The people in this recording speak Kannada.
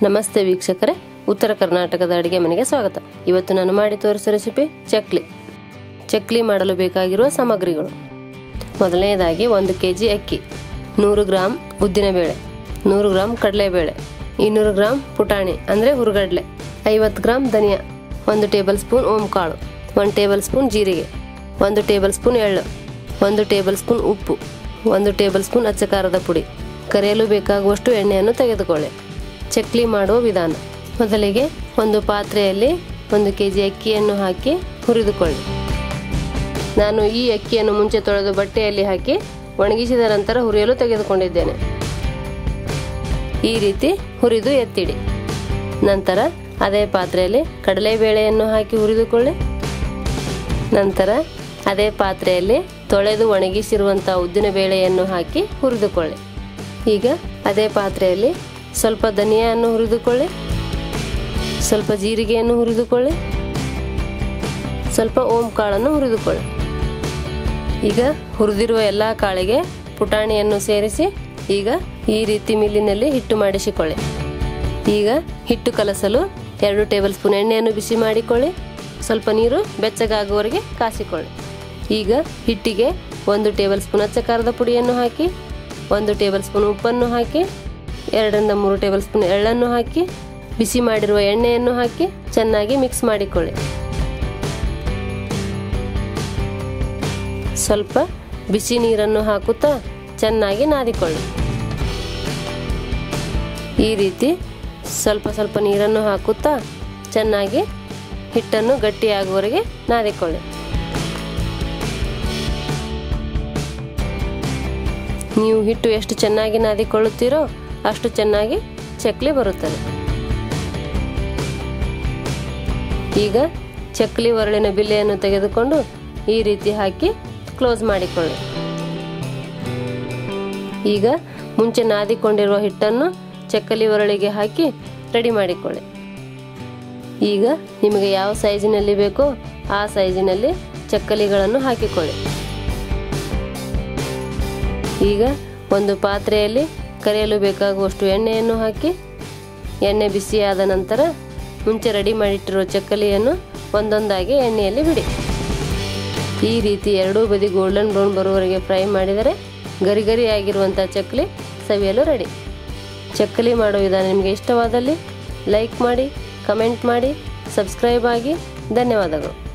ನಮಸ್ತೆ ವೀಕ್ಷಕರೇ ಉತ್ತರ ಕರ್ನಾಟಕದ ಅಡುಗೆ ಮನೆಗೆ ಸ್ವಾಗತ ಇವತ್ತು ನಾನು ಮಾಡಿ ತೋರಿಸೋ ರೆಸಿಪಿ ಚಕ್ಲಿ ಚಕ್ಲಿ ಮಾಡಲು ಬೇಕಾಗಿರುವ ಸಾಮಗ್ರಿಗಳು ಮೊದಲನೇದಾಗಿ ಒಂದು ಕೆ ಜಿ ಅಕ್ಕಿ ನೂರು ಗ್ರಾಮ್ ಉದ್ದಿನಬೇಳೆ ನೂರು ಗ್ರಾಮ್ ಕಡಲೆಬೇಳೆ ಇನ್ನೂರು ಗ್ರಾಮ್ ಪುಟಾಣಿ ಅಂದರೆ ಹುರುಗಡ್ಲೆ ಐವತ್ತು ಗ್ರಾಮ್ ಧನಿಯಾ ಒಂದು ಟೇಬಲ್ ಸ್ಪೂನ್ ಓಂ ಕಾಳು ಒಂದು ಟೇಬಲ್ ಸ್ಪೂನ್ ಜೀರಿಗೆ ಒಂದು ಟೇಬಲ್ ಸ್ಪೂನ್ ಎಳ್ಳು ಒಂದು ಟೇಬಲ್ ಸ್ಪೂನ್ ಉಪ್ಪು ಒಂದು ಟೇಬಲ್ ಸ್ಪೂನ್ ಅಚ್ಚಕಾರದ ಪುಡಿ ಕರೆಯಲು ಬೇಕಾಗುವಷ್ಟು ಎಣ್ಣೆಯನ್ನು ತೆಗೆದುಕೊಳ್ಳಿ ಚಕ್ಲಿ ಮಾಡುವ ವಿಧಾನ ಮೊದಲಿಗೆ ಒಂದು ಪಾತ್ರೆಯಲ್ಲಿ ಒಂದು ಕೆ ಜಿ ಅಕ್ಕಿಯನ್ನು ಹಾಕಿ ಹುರಿದುಕೊಳ್ಳಿ ನಾನು ಈ ಅಕ್ಕಿಯನ್ನು ಮುಂಚೆ ತೊಳೆದು ಬಟ್ಟೆಯಲ್ಲಿ ಹಾಕಿ ಒಣಗಿಸಿದ ನಂತರ ಹುರಿಯಲು ತೆಗೆದುಕೊಂಡಿದ್ದೇನೆ ಈ ರೀತಿ ಹುರಿದು ಎತ್ತಿಡಿ ನಂತರ ಅದೇ ಪಾತ್ರೆಯಲ್ಲಿ ಕಡಲೆಬೇಳೆಯನ್ನು ಹಾಕಿ ಹುರಿದುಕೊಳ್ಳಿ ನಂತರ ಅದೇ ಪಾತ್ರೆಯಲ್ಲಿ ತೊಳೆದು ಒಣಗಿಸಿರುವಂಥ ಉದ್ದಿನ ಬೇಳೆಯನ್ನು ಹಾಕಿ ಹುರಿದುಕೊಳ್ಳಿ ಈಗ ಅದೇ ಪಾತ್ರೆಯಲ್ಲಿ ಸ್ವಲ್ಪ ಧನಿಯನ್ನು ಹುರಿದುಕೊಳ್ಳಿ ಸ್ವಲ್ಪ ಜೀರಿಗೆಯನ್ನು ಹುರಿದುಕೊಳ್ಳಿ ಸ್ವಲ್ಪ ಓಂ ಕಾಳನ್ನು ಹುರಿದುಕೊಳ್ಳಿ ಈಗ ಹುರಿದಿರುವ ಎಲ್ಲ ಕಾಳಿಗೆ ಪುಟಾಣಿಯನ್ನು ಸೇರಿಸಿ ಈಗ ಈ ರೀತಿ ಮಿಲ್ಲಿನಲ್ಲಿ ಹಿಟ್ಟು ಮಾಡಿಸಿಕೊಳ್ಳಿ ಈಗ ಹಿಟ್ಟು ಕಲಸಲು ಎರಡು ಟೇಬಲ್ ಸ್ಪೂನ್ ಎಣ್ಣೆಯನ್ನು ಬಿಸಿ ಮಾಡಿಕೊಳ್ಳಿ ಸ್ವಲ್ಪ ನೀರು ಬೆಚ್ಚಗಾಗುವವರೆಗೆ ಕಾಸಿಕೊಳ್ಳಿ ಈಗ ಹಿಟ್ಟಿಗೆ ಒಂದು ಟೇಬಲ್ ಸ್ಪೂನ್ ಅಚ್ಚ ಖಾರದ ಪುಡಿಯನ್ನು ಹಾಕಿ ಒಂದು ಟೇಬಲ್ ಸ್ಪೂನ್ ಉಪ್ಪನ್ನು ಹಾಕಿ ಎರಡರಿಂದ ಮೂರು ಟೇಬಲ್ ಸ್ಪೂನ್ ಎಳ್ಳನ್ನು ಹಾಕಿ ಬಿಸಿ ಮಾಡಿರುವ ಎಣ್ಣೆಯನ್ನು ಹಾಕಿ ಚೆನ್ನಾಗಿ ಮಿಕ್ಸ್ ಮಾಡಿಕೊಳ್ಳಿ ಸ್ವಲ್ಪ ಬಿಸಿ ನೀರನ್ನು ಹಾಕುತ್ತಾ ಚೆನ್ನಾಗಿ ನಾದಿಕೊಳ್ಳಿ ಈ ರೀತಿ ಸ್ವಲ್ಪ ಸ್ವಲ್ಪ ನೀರನ್ನು ಹಾಕುತ್ತಾ ಚೆನ್ನಾಗಿ ಹಿಟ್ಟನ್ನು ಗಟ್ಟಿಯಾಗುವವರೆಗೆ ನಾದಿಕೊಳ್ಳಿ ನೀವು ಹಿಟ್ಟು ಎಷ್ಟು ಚೆನ್ನಾಗಿ ನಾದಿಕೊಳ್ಳುತ್ತೀರೋ ಅಷ್ಟು ಚೆನ್ನಾಗಿ ಚಕ್ಲಿ ಬರುತ್ತದೆ ಈಗ ಚಕ್ಲಿ ಒರಳಿನ ಬಿಲ್ಲೆಯನ್ನು ತೆಗೆದುಕೊಂಡು ಈ ರೀತಿ ಹಾಕಿ ಕ್ಲೋಸ್ ಮಾಡಿಕೊಳ್ಳಿ ಈಗ ಮುಂಚೆ ನಾದಿಕೊಂಡಿರುವ ಹಿಟ್ಟನ್ನು ಚಕ್ಕಲಿ ಒರಳಿಗೆ ಹಾಕಿ ರೆಡಿ ಮಾಡಿಕೊಳ್ಳಿ ಈಗ ನಿಮಗೆ ಯಾವ ಸೈಜಿನಲ್ಲಿ ಬೇಕೋ ಆ ಸೈಜಿನಲ್ಲಿ ಚಕ್ಕಲಿಗಳನ್ನು ಹಾಕಿಕೊಳ್ಳಿ ಈಗ ಒಂದು ಪಾತ್ರೆಯಲ್ಲಿ ಕರಿಯಲು ಬೇಕಾಗುವಷ್ಟು ಎಣ್ಣೆಯನ್ನು ಹಾಕಿ ಎಣ್ಣೆ ಬಿಸಿಯಾದ ನಂತರ ಮುಂಚೆ ರೆಡಿ ಮಾಡಿಟ್ಟಿರುವ ಚಕ್ಕಲಿಯನ್ನು ಒಂದೊಂದಾಗಿ ಎಣ್ಣೆಯಲ್ಲಿ ಬಿಡಿ ಈ ರೀತಿ ಎರಡೂ ಬದಿ ಗೋಲ್ಡನ್ ಬ್ರೌನ್ ಬರುವವರೆಗೆ ಫ್ರೈ ಮಾಡಿದರೆ ಗರಿ ಗರಿಯಾಗಿರುವಂಥ ಚಕ್ಕಲಿ ಸವಿಯಲು ರೆಡಿ ಚಕ್ಕಲಿ ಮಾಡೋ ವಿಧಾನ ನಿಮಗೆ ಇಷ್ಟವಾದಲ್ಲಿ ಲೈಕ್ ಮಾಡಿ ಕಮೆಂಟ್ ಮಾಡಿ ಸಬ್ಸ್ಕ್ರೈಬ್ ಆಗಿ ಧನ್ಯವಾದಗಳು